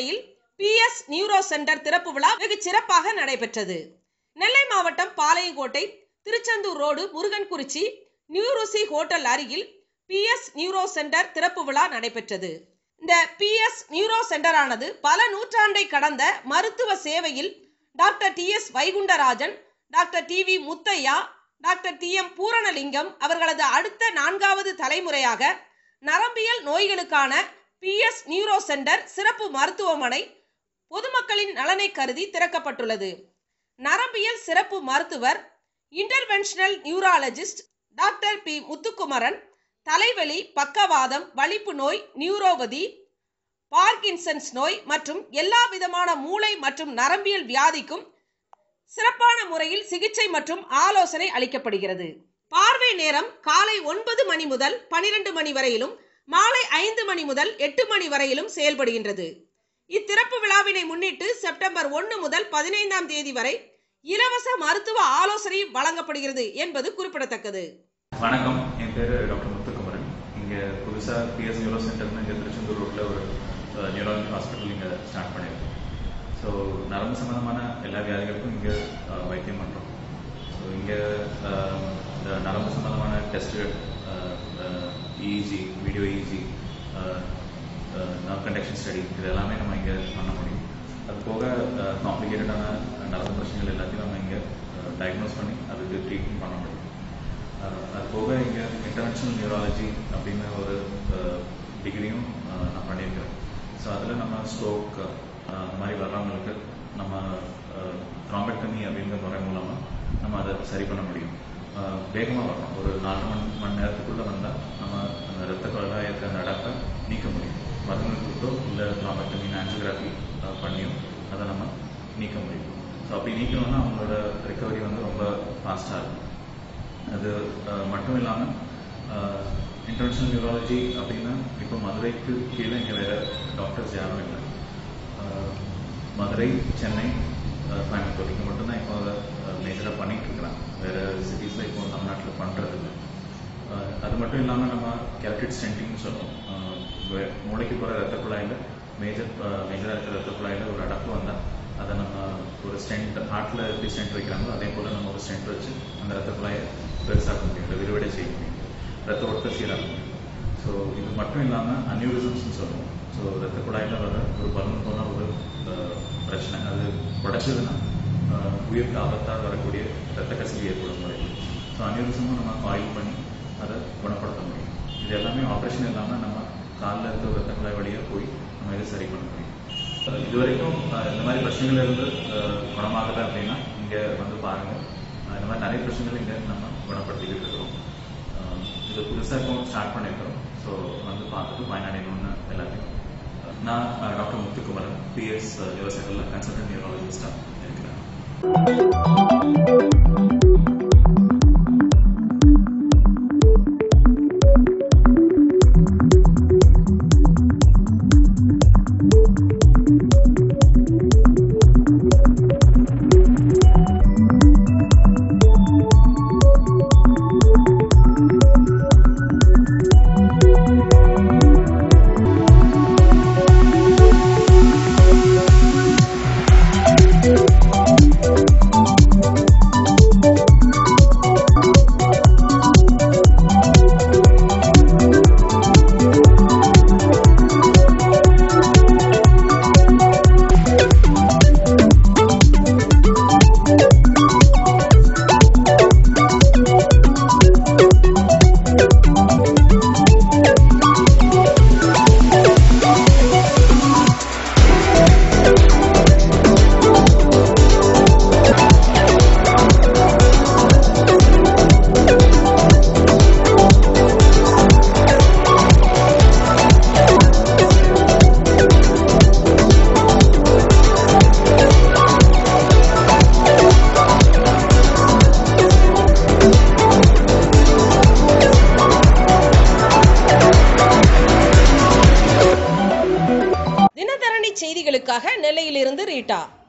பாளையங்கோட்டையில் PS neuro centre திறப்பு விழா வெகு சிறப்பாக நடைபெற்றது நெல்லை மாவட்டம் பாளையங்கோட்டை திருச்செந்தூர் ரோடு முருகன்குறிச்சி நியூரோசி ஹோட்டல் அருகில் பிஎஸ் நியூரோ சென்டர் திறப்பு விழா நடைபெற்றது இந்த பிஎஸ் நியூரோ சென்டரானது பல நூற்றாண்டை கடந்த மருத்துவ சேவையில் doctor T S Vaikundarajan doctor T V Muthiah doctor T M Pooranalingam அவர்களது அடுத்த நான்காவது தலைமுறையாக நரம்பியல் நோய்களுக்கான பிஎஸ் நியூரோ சென்டர் சிறப்பு மருத்துவமனை பொதுமக்களின் நலனை கருதி திறக்கப்பட்டுள்ளது நரம்பியல் சிறப்பு மருத்துவர் interventional neurologist doctor P Muthukumaran தலைவலி பக்கவாதம் வலிப்பு நோய் நியூரோபதி பார்க்கின்சன்ஸ் நோய் மற்றும் எல்லா விதமான மூளை மற்றும் நரம்பியல் வியாதிக்கும் சிறப்பான முறையில் சிகிச்சை மற்றும் ஆலோசனை அளிக்கப்படுகிறது பார்வை நேரம் காலை ஒன்பது மணி முதல் பனிரெண்டு மணி வரையிலும் மாலை ஐந்து மணி முதல் எட்டு மணி வரையிலும் செயல்படுகின்றது இத்திறப்பு விழாவினை முன்னிட்டு செப்டம்பர் ஒன்று முதல் பதினைந்தாம் தேதி வரை இலவச மருத்துவ ஆலோசனை வழங்கப்படுகிறது என்பது குறிப்பிடத்தக்கது வணக்கம் என் பேர் டாக்டர் முத்துக்குமரன் இங்கே புதுசாக பிஎஸ் நியூரோ சென்டர்னு இங்கே திருச்செந்தூர் ரோட்டில் ஒரு நியூராலஜி ஹாஸ்பிட்டல் இங்கே ஸ்டார்ட் பண்ணியிருக்கோம் ஸோ நரம்பு சம்மந்தமான எல்லா வியாதிகளுக்கும் இங்கே வைத்தியம் பண்ணுறோம் ஸோ இங்கே இந்த நரம்பு சம்மந்தமான டெஸ்ட்டுகள் EEG video EEG nerve conduction study இது எல்லாமே நம்ம இங்கே பண்ண முடியும் அது போக காம்ப்ளிகேட்டடான நரம்பு பிரச்சனைகள் எல்லாத்தையும் நம்ம இங்கே டயக்னோஸ் பண்ணி அதுக்கு ட்ரீட்மெண்ட் பண்ண முடியும் அஹ் அது போக இங்கே இன்டர்நேஷ்னல் நியூராலஜி அப்படின்னு ஒரு டிகிரியும் நான் பண்ணியிருக்கிறேன் ஸோ அதில் நம்ம ஸ்ட்ரோக் அந்த மாதிரி வர்றவங்களுக்கு நம்ம த்ராம்பெக்டமி அப்படிங்கிற முறை மூலமாக நம்ம அதை சரி பண்ண முடியும் வேகமாக வரணும் ஒரு நாலு மணி மணி நேரத்துக்குள்ளே வந்தால் நம்ம அந்த ரத்த குழாயத்தை அந்த அடப்பை நீக்க முடியும் மருந்து கொடுத்தோ இல்லை த்ராம்பெக்டமி ஆன்ஜியோகிராஃபி பண்ணியும் அதை நம்ம நீக்க முடியும் ஸோ அப்படி நீக்கணும்னா அவங்களோட ரெக்கவரி வந்து ரொம்ப ஃபாஸ்ட்டாக இருக்கும் அது அஹ், மட்டும் இல்லாமல் இன்டர்நேஷ்னல் நியூராலஜி அப்படின்னா இப்போ மதுரைக்கு கீழே இங்கே வேற டாக்டர்ஸ் யாரும் இல்லை அஹ், மதுரை சென்னை அஹ், கோயம்புத்தூர் இங்கே மட்டும்தான் இப்போ அதை மேஜராக பண்ணிட்டு இருக்கிறாங்க வேற சிட்டிஸில் இப்போ தமிழ்நாட்டில் பண்ணுறது இல்லை அஹ், அது மட்டும் இல்லாமல் நம்ம கேப்டிட் ஸ்டென்டிங்னு சொல்லுவோம் அஹ், வே- மூளைக்கு போகிற ரத்த குழாயில் மேஜர் மேஜராக இருக்கிற ரத்த குழாயில் ஒரு அடப்பு வந்தால் அதை நம்ம ஒரு ஸ்டென்ட் ஹார்ட்டில் எப்படி ஸ்டென்ட் வைக்கிறாங்களோ அதே போல் நம்ம ஒரு ஸ்டென்ட் வச்சு அந்த ரத்த குழாயை பெருசாக்க முடியும் இல்லை விரிவடை செய்ய முடியும் ரத்த ஓட்டத்தை சீராக்க முடியும் ஸோ இது மட்டும் இல்லாமல் அன்யூரிசம்ஸ்னு சொல்லுவோம் ஸோ ரத்த குழாயில் வர ஒரு பலூன் போன ஒரு அஹ், பிரச்சனை அது உடைச்சதுன்னா அஹ், உயிருக்கு ஆபத்தாக வரக்கூடிய ரத்த கசிவு ஏற்படும் முறையில் ஸோ அன்யூரிசமும் நம்ம ஆயில் பண்ணி அதை குணப்படுத்த முடியும் இது எல்லாமே ஆப்ரேஷன் இல்லாமல் நம்ம காலில் இருக்க ரத்த குழாய் வழியாக போய் நம்ம இதை சரி பண்ண முடியும் அஹ் இது வரைக்கும் அஹ், இந்த மாதிரி பிரச்சனைகள் இருந்து அஹ், குணமாகலை அப்படின்னா இங்கே வந்து பாருங்கள் இந்த மாதிரி நிறைய பிரச்சனைகள் இங்கே நம்ம குணப்படுத்திக்கிட்டு இருக்கிறோம் அஹ், இது புதுசாக இப்போ ஸ்டார்ட் பண்ணியிருக்கிறோம் ஸோ வந்து பார்த்துட்டு பயனடையணும்னு எல்லாத்தையும் நான் அஹ், டாக்டர் முத்துக்குமரன் பிஎஸ் யுவசென்டரில் கன்சல்டன்ட் நியூராலஜிஸ்டாக இருக்கிறேன் தினதரணி செய்திகளுக்காக நெல்லையிலிருந்து ரீட்டா